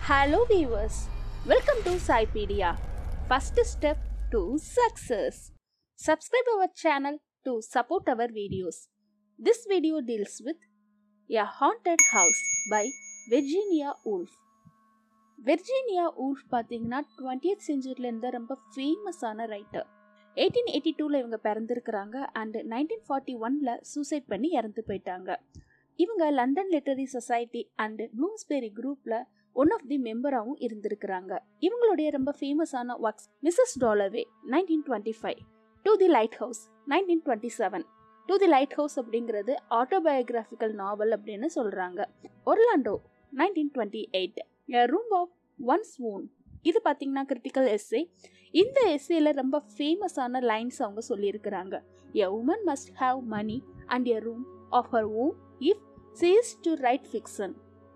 Hello viewers, welcome to Saipedia. First step to success. Subscribe our channel to support our videos. This video deals with A Haunted House by Virginia Woolf. Virginia Woolf பார்த்தீங்கன்னா twentieth செஞ்சுரியில் இருந்த ரொம்ப ஃபேமஸான writer eighteen eighty டூவில் இவங்க பிறந்திருக்கிறாங்க and nineteen forty ஒனில் suicide பண்ணி இறந்து போயிட்டாங்க இவங்க London literary society and Bloomsbury குரூப்பில் ஒன் ஆஃப் தி மெம்பராகவும் இருந்திருக்கிறாங்க இவங்களுடைய ரொம்ப ஃபேமஸான works Mrs Dalloway nineteen twenty five to the lighthouse nineteen twenty seven to the lighthouse அப்படிங்கிறது ஆட்டோபயோகிராஃபிக்கல் நாவல் அப்படின்னு சொல்கிறாங்க Orlando nineteen twenty eight a room of one's own இது பார்த்தீங்கன்னா கிரிட்டிக்கல் எஸ்ஸே இந்த எஸ்ஸேல ரொம்ப ஃபேமஸான லைன்ஸ் அவங்க சொல்லியிருக்கிறாங்க a woman must have money and a room of her own if she's to write fiction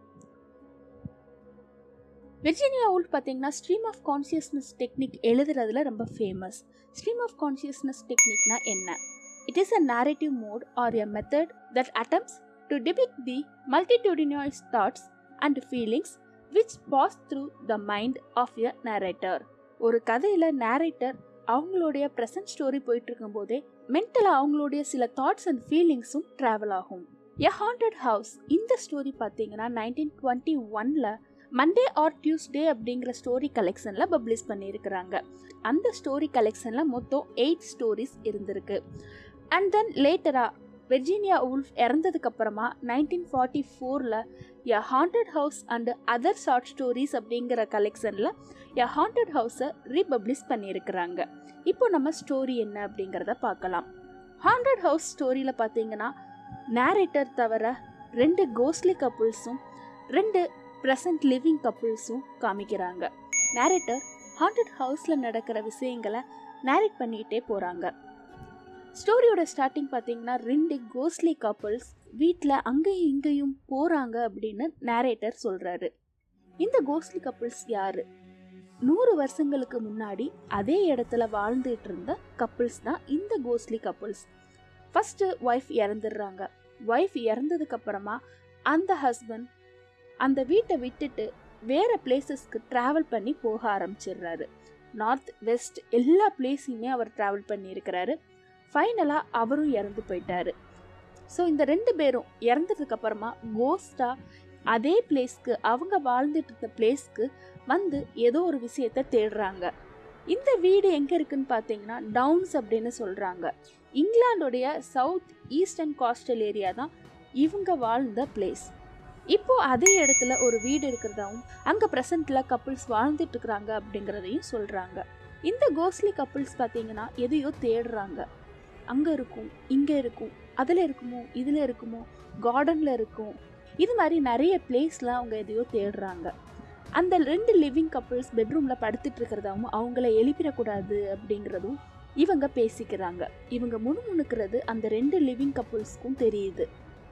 Virginia Woolf பார்த்தீங்கன்னா ஸ்ட்ரீம் ஆஃப் கான்சியஸ்னஸ் டெக்னிக் எழுதுறதுல ரொம்ப ஃபேமஸ் ஸ்ட்ரீம் ஆஃப் கான்சியஸ்னஸ் டெக்னிக்னா என்ன it is a narrative mode or a method that attempts to depict the multitudinous thoughts and feelings which pass through the mind of a narrator ஒரு கதையில் narrator அவங்களுடைய present story போயிட்டு இருக்கும்போதே மென்டலாக அவங்களுடைய சில thoughts and ஃபீலிங்ஸும் ட்ராவல் ஆகும் a haunted house இந்த ஸ்டோரி பார்த்தீங்கன்னா நைன்டீன் டுவெண்ட்டி ஒனில் மண்டே ஆர் டியூஸ்டே அப்படிங்கிற ஸ்டோரி கலெக்ஷனில் பப்ளிஷ் பண்ணியிருக்கிறாங்க அந்த ஸ்டோரி கலெக்ஷனில் மொத்தம் எயிட் ஸ்டோரிஸ் இருந்திருக்கு அண்ட் தென் லேட்டராக வெர்ஜீனியா உல்ஃப் இறந்ததுக்கு அப்புறமா நைன்டீன் ஃபார்ட்டி ஃபோரில் a haunted house and other short stories அப்படிங்கிற கலெக்ஷனில் எ ஹாண்டட் ஹவுஸை ரீபப்ளிஷ் பண்ணியிருக்கிறாங்க இப்போ நம்ம ஸ்டோரி என்ன அப்படிங்கிறத பார்க்கலாம் ஹாண்டட் ஹவுஸ் ஸ்டோரியில் பார்த்தீங்கன்னா நேரேட்டர் தவிர ரெண்டு கோஸ்ட்லி கப்புள்ஸும் ரெண்டு ப்ரெசன்ட் லிவிங் கப்புள்ஸும் காமிக்கிறாங்க நேரேட்டர் ஹாண்டட் ஹவுஸில் நடக்கிற விஷயங்களை நேரேட் பண்ணிக்கிட்டே போகிறாங்க ஸ்டோரியோட ஸ்டார்டிங் பார்த்தீங்கன்னா ரெண்டு கோஸ்ட்லி கப்புள்ஸ் வீட்டில் அங்கேயும் இங்கேயும் போகிறாங்க அப்படின்னு நேரேட்டர் சொல்கிறாரு இந்த கோஸ்ட்லி கப்புள்ஸ் யாரு நூறு வருஷங்களுக்கு முன்னாடி அதே இடத்துல வாழ்ந்துட்டு இருந்த கப்புள்ஸ் தான் இந்த கோஸ்ட்லி கப்புள்ஸ் ஃபஸ்ட்டு ஒய்ஃப் இறந்துடுறாங்க ஒய்ஃப் இறந்ததுக்கு அப்புறமா அந்த ஹஸ்பண்ட் அந்த வீட்டை விட்டுட்டு வேற பிளேசஸ்க்கு ட்ராவல் பண்ணி போக ஆரம்பிச்சிடுறாரு நார்த் வெஸ்ட் எல்லா பிளேஸையுமே அவர் ட்ராவல் பண்ணியிருக்கிறாரு ஃபைனலாக அவரும் இறந்து போயிட்டாரு ஸோ இந்த ரெண்டு பேரும் இறந்ததுக்கு அப்புறமா கோஸ்டாக அதே பிளேஸ்க்கு அவங்க வாழ்ந்துட்டு இருந்த பிளேஸ்க்கு வந்து ஏதோ ஒரு விஷயத்த தேடுறாங்க இந்த வீடு எங்கே இருக்குன்னு பார்த்தீங்கன்னா டவுன்ஸ் அப்படின்னு சொல்கிறாங்க இங்கிலாந்துடைய சவுத் ஈஸ்டர்ன் காஸ்டல் ஏரியா தான் இவங்க வாழ்ந்த பிளேஸ் இப்போ அதே இடத்துல ஒரு வீடு இருக்கிறதாவும் அங்கே ப்ரெசண்ட்டில் கப்புள்ஸ் வாழ்ந்துட்டு இருக்கிறாங்க அப்படிங்கிறதையும் சொல்கிறாங்க இந்த கோஸ்ட்லி கப்புள்ஸ் பார்த்தீங்கன்னா எதையோ தேடுறாங்க அங்கே இருக்கும் இங்கே இருக்கும் அதில் இருக்குமோ இதில் இருக்குமோ கார்டனில் இருக்கும் இது மாதிரி நிறைய பிளேஸில் அவங்க எதையோ தேடுறாங்க அந்த ரெண்டு லிவிங் கப்புள்ஸ் பெட்ரூமில் படுத்துட்டு இருக்கிறதாவும் அவங்கள எழுப்பிடக்கூடாது அப்படிங்கிறதும் இவங்க பேசிக்கிறாங்க இவங்க முணுமுணுக்கிறது அந்த ரெண்டு லிவிங் கப்புள்ஸ்க்கும் தெரியுது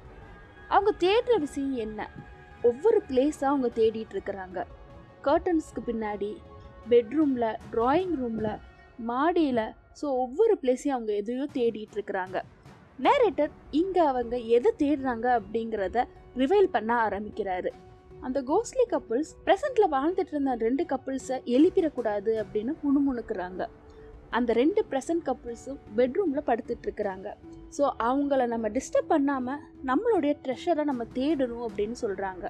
அவங்க தேடுற விஷயம் என்ன ஒவ்வொரு பிளேஸாக அவங்க தேடிட்டு இருக்கிறாங்க கர்டன்ஸ்க்கு பின்னாடி பெட்ரூமில் ட்ராயிங் ரூமில் மாடியில் ஸோ ஒவ்வொரு பிளேஸையும் அவங்க எதையோ தேடிட்டு இருக்கிறாங்க நேரேட்டர் இங்கே அவங்க எதை தேடுறாங்க அப்படிங்கிறத ரிவைல் பண்ண ஆரம்பிக்கிறாரு அந்த கோஸ்ட்லி கப்புள்ஸ் ப்ரெசண்ட்ல வாழ்ந்துட்டு இருந்த ரெண்டு கப்புள்ஸை எழுப்பிடக்கூடாது அப்படின்னு முணுமுணுக்கிறாங்க அந்த ரெண்டு ப்ரெசன்ட் கப்புள்ஸும் பெட்ரூமில் படுத்துட்டு இருக்கிறாங்க ஸோ அவங்கள நம்ம டிஸ்டர்ப் பண்ணாமல் நம்மளுடைய ட்ரெஷரை நம்ம தேடணும் அப்படின்னு சொல்கிறாங்க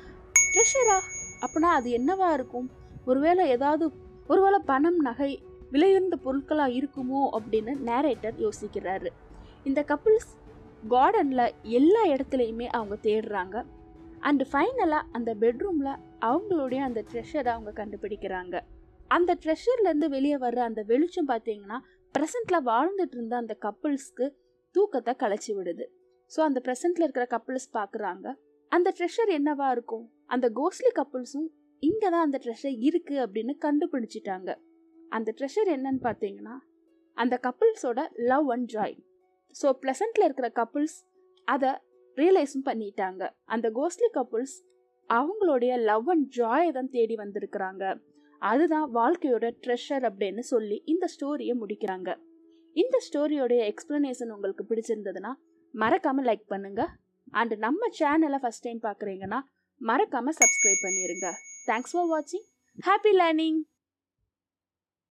ட்ரெஷரா அப்படின்னா அது என்னவா இருக்கும் ஒருவேளை ஏதாவது ஒருவேளை பணம் நகை விலையுயர்ந்த பொருட்களாக இருக்குமோ அப்படின்னு நேரேட்டர் யோசிக்கிறாரு இந்த கப்புள்ஸ் கார்டனில் எல்லா இடத்துலையுமே அவங்க தேடுறாங்க அண்டு ஃபைனலாக அந்த பெட்ரூமில் அவங்களுடைய அந்த ட்ரெஷரை அவங்க கண்டுபிடிக்கிறாங்க அந்த ட்ரெஷர்லேருந்து வெளியே வர்ற அந்த வெளிச்சம் பார்த்தீங்கன்னா ப்ரெசண்ட்டில் வாழ்ந்துட்டு இருந்த அந்த கப்புள்ஸ்க்கு தூக்கத்தை கலைச்சி விடுது ஸோ அந்த ப்ரெசண்ட்டில் இருக்கிற கப்புள்ஸ் பார்க்குறாங்க அந்த ட்ரெஷர் என்னவா இருக்கும் அந்த கோஸ்ட்லி கப்புள்ஸும் இங்கே தான் அந்த ட்ரெஷர் இருக்குது அப்படின்னு கண்டுபிடிச்சிட்டாங்க அந்த ட்ரெஷர் என்னன்னு பார்த்தீங்கன்னா அந்த கப்புள்ஸோட லவ் அண்ட் ஜாய் ஸோ ப்ளசண்ட்டில் இருக்கிற கப்புள்ஸ் அதை ரியலைஸும் பண்ணிட்டாங்க அந்த கோஸ்ட்லி கப்புள்ஸ் அவங்களுடைய லவ் அண்ட் ஜாயை தான் தேடி வந்திருக்கிறாங்க அதுதான் வாழ்க்கையோட ட்ரெஷர் அப்படின்னு சொல்லி இந்த ஸ்டோரியை முடிக்கிறாங்க இந்த ஸ்டோரியோடைய எக்ஸ்பிளனேஷன் உங்களுக்கு பிடிச்சிருந்ததுன்னா மறக்காமல் லைக் பண்ணுங்க அண்ட் நம்ம சேனலை ஃபஸ்ட் டைம் பார்க்குறீங்கன்னா மறக்காமல் சப்ஸ்கிரைப் பண்ணிடுங்க தேங்க்ஸ் ஃபார் வாட்சிங் ஹாப்பி லேர்னிங்